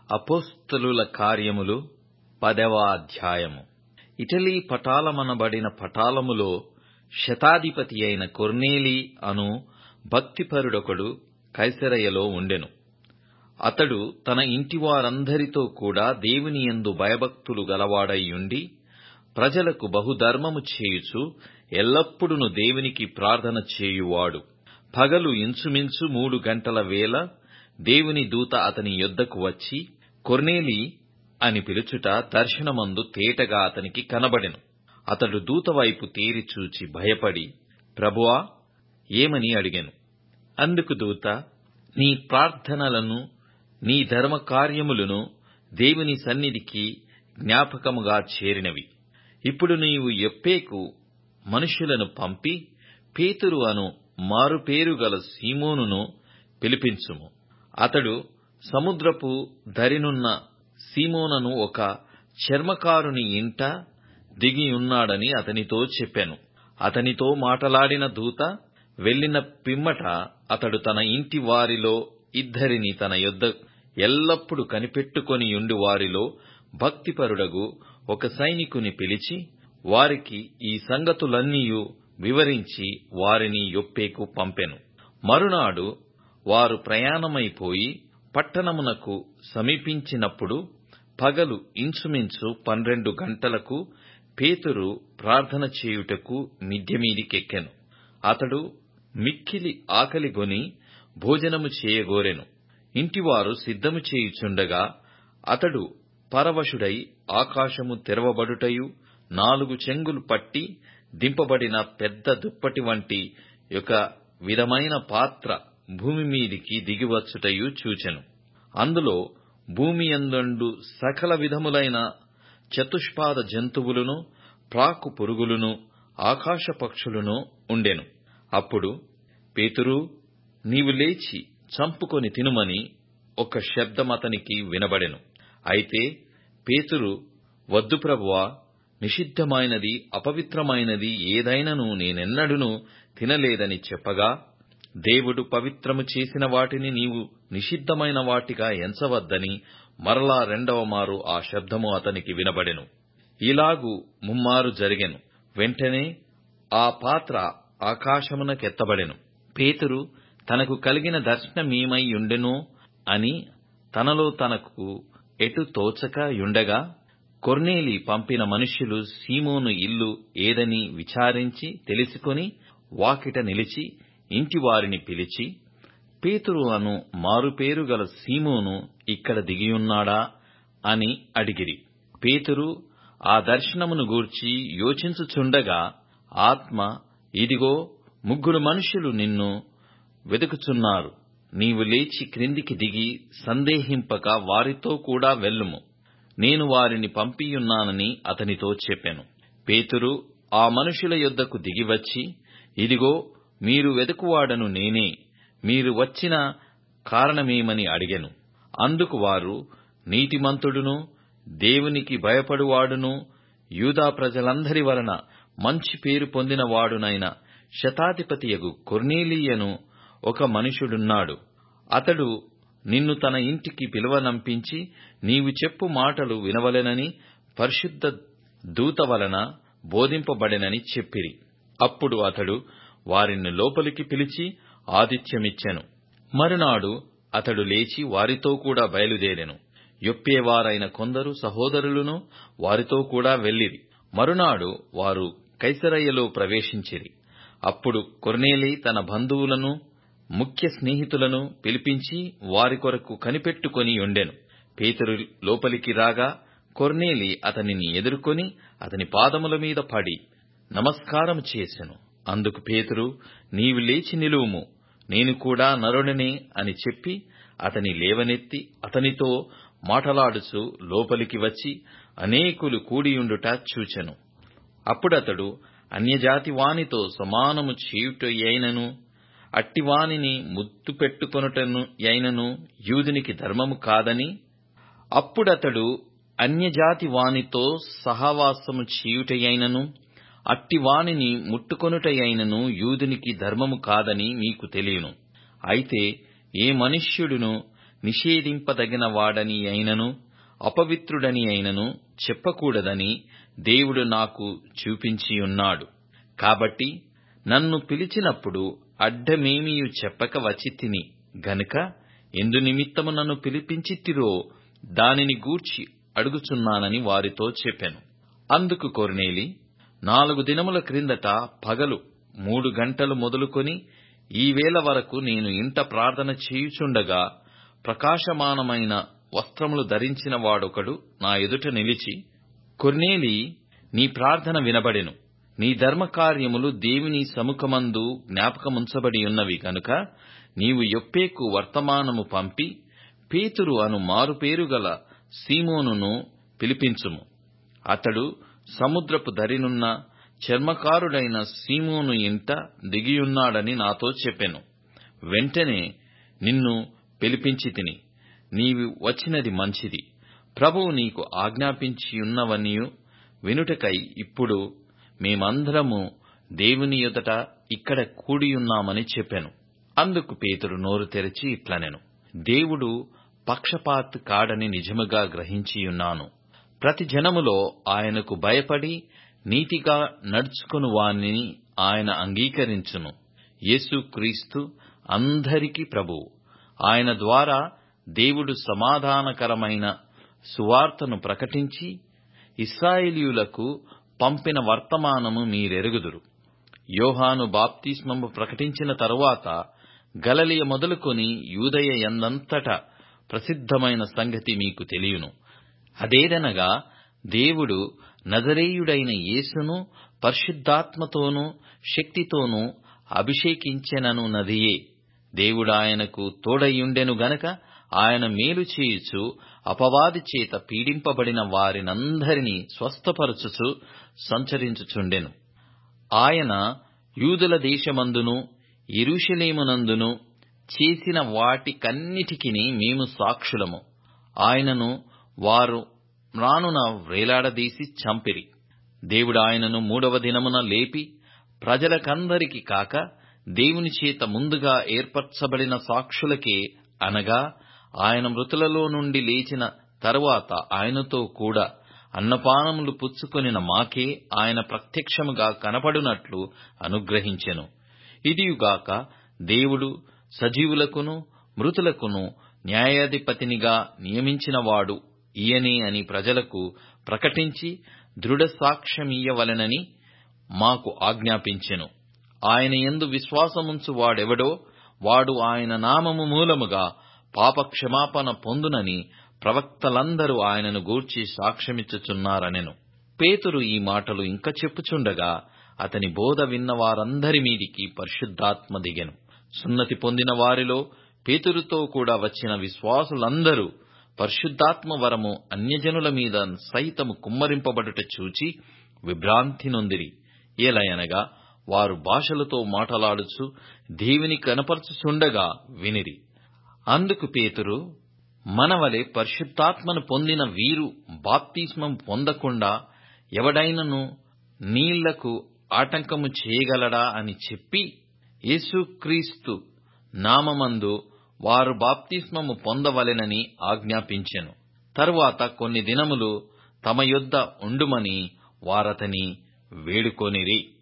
అపోస్తలుల కార్యములు పదవ అధ్యాయము ఇటలీ పటాలమనబడిన పటాలములో శతాధిపతి అయిన కొర్నేలి అను భక్తిపరుడొకడు కైసరయలో ఉండెను అతడు తన ఇంటివారందరితో కూడా దేవుని యందు భయభక్తులు గలవాడైయుండి ప్రజలకు బహుధర్మము చేయుచు ఎల్లప్పుడును దేవునికి ప్రార్థన చేయువాడు పగలు ఇంచుమించు మూడు గంటల వేళ దేవుని దూత అతని యొద్దకు వచ్చి కొర్నేలి అని పిలుచుట దర్శనమందు తేటగా అతనికి కనబడెను అతడు దూత వైపు తేరి చూచి భయపడి ప్రభువా ఏమని అడిగెను అందుకు దూత నీ ప్రార్థనలను నీ ధర్మ కార్యములను దేవుని సన్నిధికి జ్ఞాపకముగా చేరినవి ఇప్పుడు నీవు యొప్పేకు మనుషులను పంపి పేతురు అను మారుపేరు గల సీమోనును పిలిపించుము అతడు సముద్రపు దరినున్న సీమోనను ఒక చర్మకారుని ఇంట దిగియున్నాడని అతనితో చెప్పెను అతనితో మాటలాడిన దూత వెళ్ళిన పిమ్మట అతడు తన ఇంటి వారిలో ఇద్దరిని తన యొద్ద ఎల్లప్పుడు కనిపెట్టుకొనియుండు వారిలో భక్తిపరుడగు ఒక సైనికుని పిలిచి వారికి ఈ సంగతులన్నీయు వివరించి వారిని యొప్పేకు పంపెను మరునాడు వారు ప్రయాణమైపోయి పట్టణమునకు సమీపించినప్పుడు పగలు ఇంచుమించు పన్నెండు గంటలకు పేతురు ప్రార్థన చేయుటకు మిద్దెమీదికెక్కెను అతడు మిక్కిలి ఆకలిగొని భోజనము చేయగోరెను ఇంటివారు సిద్ధము చేయుచుండగా అతడు పరవశుడై ఆకాశము తెరవబడుటయు నాలుగు చెంగులు పట్టి దింపబడిన పెద్ద దుప్పటి వంటి ఒక విధమైన పాత్ర భూమి మీదికి దిగివచ్చుటయు చూచెను అందులో భూమి యందుండు సకల విధములైన చతుష్పాద జంతువులను ప్రాకు పురుగులను ఆకాశ పక్షులను ఉండెను అప్పుడు పేతురు నీవు లేచి చంపుకొని తినుమని ఒక శబ్దం అతనికి వినబడెను అయితే పేతురు వద్దు ప్రభువా నిషిద్ధమైనది అపవిత్రమైనది ఏదైనను నేనెన్నడూను తినలేదని చెప్పగా దేవుడు పవిత్రము చేసిన వాటిని నీవు నిషిద్ధమైన వాటిగా ఎంచవద్దని మరలా రెండవ మారు ఆ శబ్దము అతనికి వినబడెను ఇలాగు ముమ్మారు జరిగెను వెంటనే ఆ పాత్ర ఆకాశమునకెత్తబడెను పేతురు తనకు కలిగిన దర్శనమేమై యుండెనో అని తనలో తనకు ఎటు తోచక యుండగా కొర్నేలి పంపిన మనుష్యులు సీమోను ఇల్లు ఏదని విచారించి తెలుసుకొని వాకిట నిలిచి ఇంటివారిని పిలిచి పేతురు అను మారుపేరు గల సీమోను ఇక్కడ దిగియున్నాడా అని అడిగిరి పేతురు ఆ దర్శనమును గూర్చి యోచించుచుండగా ఆత్మ ఇదిగో ముగ్గురు మనుషులు నిన్ను వెతుకుచున్నారు నీవు లేచి క్రిందికి దిగి సందేహింపక వారితో కూడా వెళ్ళుము నేను వారిని పంపియున్నానని అతనితో చెప్పెను పేతురు ఆ మనుషుల యొద్దకు దిగివచ్చి ఇదిగో మీరు వెతుకువాడను నేనే మీరు వచ్చిన కారణమేమని అడిగెను అందుకు వారు నీతిమంతుడును దేవునికి భయపడువాడును యూదా ప్రజలందరి వలన మంచి పేరు పొందినవాడునైన శతాధిపతియగు కొర్నేలియను ఒక మనుషుడున్నాడు అతడు నిన్ను తన ఇంటికి పిలువనంపించి నీవు చెప్పు మాటలు వినవలెనని పరిశుద్ధ దూత వలన బోధింపబడెనని చెప్పిరి అప్పుడు అతడు వారిని లోపలికి పిలిచి ఆతిథ్యమిచ్చెను మరునాడు అతడు లేచి వారితో కూడా బయలుదేరెను యొప్పేవారైన కొందరు సహోదరులను వారితో కూడా వెళ్ళిరి మరునాడు వారు కైసరయ్యలో ప్రవేశించిరి అప్పుడు కొర్నేలి తన బంధువులను ముఖ్య స్నేహితులను పిలిపించి వారి కొరకు కనిపెట్టుకొని ఉండెను పేతురు లోపలికి రాగా కొర్నేలి అతనిని ఎదుర్కొని అతని పాదముల మీద పడి నమస్కారం చేసెను అందుకు పేతురు నీవు లేచి నిలువుము నేను కూడా నరుడనే అని చెప్పి అతని లేవనెత్తి అతనితో మాటలాడుచు లోపలికి వచ్చి అనేకులు కూడియుండుట చూచెను అప్పుడతడు అన్యజాతి వానితో సమానము చేయుటయైనను అట్టివానిని ముద్దు పెట్టుకొనుటను అయినను యూదునికి ధర్మము కాదని అప్పుడతడు అన్యజాతి వానితో సహవాసము చేయుటయైనను అట్టివానిని ముట్టుకొనుటయైనను యూదునికి ధర్మము కాదని మీకు తెలియను అయితే ఏ మనుష్యుడును నిషేధింపదగిన వాడని అయినను అపవిత్రుడని అయినను చెప్పకూడదని దేవుడు నాకు చూపించియున్నాడు కాబట్టి నన్ను పిలిచినప్పుడు అడ్డమేమియు చెప్పక వచ్చి తిని గనుక ఎందు నిమిత్తము నన్ను పిలిపించితిరో దానిని గూర్చి అడుగుచున్నానని వారితో చెప్పెను అందుకు కొర్నేలి నాలుగు దినముల క్రిందట పగలు మూడు గంటలు మొదలుకొని ఈ వేళ వరకు నేను ఇంట ప్రార్థన చేయుచుండగా ప్రకాశమానమైన వస్త్రములు ధరించిన వాడొకడు నా ఎదుట నిలిచి కొర్నేలి నీ ప్రార్థన వినబడెను నీ ధర్మకార్యములు దేవుని సముఖమందు జ్ఞాపకముంచబడి ఉన్నవి గనుక నీవు యొప్పేకు వర్తమానము పంపి పేతురు అను మారుపేరు గల సీమోనును పిలిపించుము అతడు సముద్రపు దరినున్న చర్మకారుడైన సీమోను ఇంట దిగియున్నాడని నాతో చెప్పెను వెంటనే నిన్ను పిలిపించి తిని నీవు వచ్చినది మంచిది ప్రభువు నీకు ఆజ్ఞాపించియున్నవనియు వినుటకై ఇప్పుడు మేమందరము దేవుని ఎదుట ఇక్కడ కూడియున్నామని చెప్పెను అందుకు పేతురు నోరు తెరిచి ఇట్లనెను దేవుడు పక్షపాత్ కాడని నిజముగా గ్రహించియున్నాను ప్రతి జనములో ఆయనకు భయపడి నీతిగా నడుచుకుని వానిని ఆయన అంగీకరించును యేసుక్రీస్తు అందరికీ ప్రభువు ఆయన ద్వారా దేవుడు సమాధానకరమైన సువార్తను ప్రకటించి ఇస్రాయేలీయులకు పంపిన వర్తమానము మీరెరుగుదురు యోహాను బాప్తిస్మము ప్రకటించిన తరువాత గలలియ మొదలుకొని యూదయ ఎందంతట ప్రసిద్ధమైన సంగతి మీకు తెలియను అదేదనగా దేవుడు నజరేయుడైన యేసును పరిశుద్ధాత్మతోనూ శక్తితోనూ అభిషేకించెనను నదియే దేవుడాయనకు తోడయుండెను గనక ఆయన మేలు చేయుచు అపవాది చేత పీడింపబడిన వారినందరినీ స్వస్థపరచుచు సంచరించుచుండెను ఆయన యూదుల దేశమందును ఎరుషలేమునందును చేసిన వాటికన్నిటికీ మేము సాక్షులము ఆయనను వారు మ్రానున వ్రేలాడదీసి చంపిరి దేవుడు ఆయనను మూడవ దినమున లేపి ప్రజలకందరికి కాక దేవుని చేత ముందుగా ఏర్పరచబడిన సాక్షులకే అనగా ఆయన మృతులలో నుండి లేచిన తరువాత ఆయనతో కూడా అన్నపానములు పుచ్చుకొనిన మాకే ఆయన ప్రత్యక్షముగా కనపడునట్లు అనుగ్రహించెను ఇదియుగాక దేవుడు సజీవులకును మృతులకును న్యాయాధిపతినిగా నియమించినవాడు ఈయనే అని ప్రజలకు ప్రకటించి దృఢ సాక్ష్యమియ్యవలెనని మాకు ఆజ్ఞాపించెను ఆయన యందు విశ్వాసముంచు వాడెవడో వాడు ఆయన నామము మూలముగా పాపక్షమాపణ పొందునని ప్రవక్తలందరూ ఆయనను గూర్చి సాక్ష్యమిచ్చుచున్నారనెను పేతురు ఈ మాటలు ఇంక చెప్పుచుండగా అతని బోధ విన్న వారందరి మీదికి పరిశుద్ధాత్మ దిగెను సున్నతి పొందిన వారిలో పేతురుతో కూడా వచ్చిన విశ్వాసులందరూ పరిశుద్ధాత్మ వరము అన్యజనుల మీద సైతము కుమ్మరింపబడుట చూచి విభ్రాంతి నొందిరి ఏలయనగా వారు భాషలతో మాటలాడుచు దేవుని కనపరచుచుండగా వినిరి అందుకు పేతురు మనవలె పరిశుద్ధాత్మను పొందిన వీరు బాప్తిస్మం పొందకుండా ఎవడైనను నీళ్లకు ఆటంకము చేయగలడా అని చెప్పి యేసుక్రీస్తు నామమందు వారు బాప్తిస్మము పొందవలెనని ఆజ్ఞాపించెను తరువాత కొన్ని దినములు తమ యొద్ద ఉండుమని వారతని వేడుకొనిరి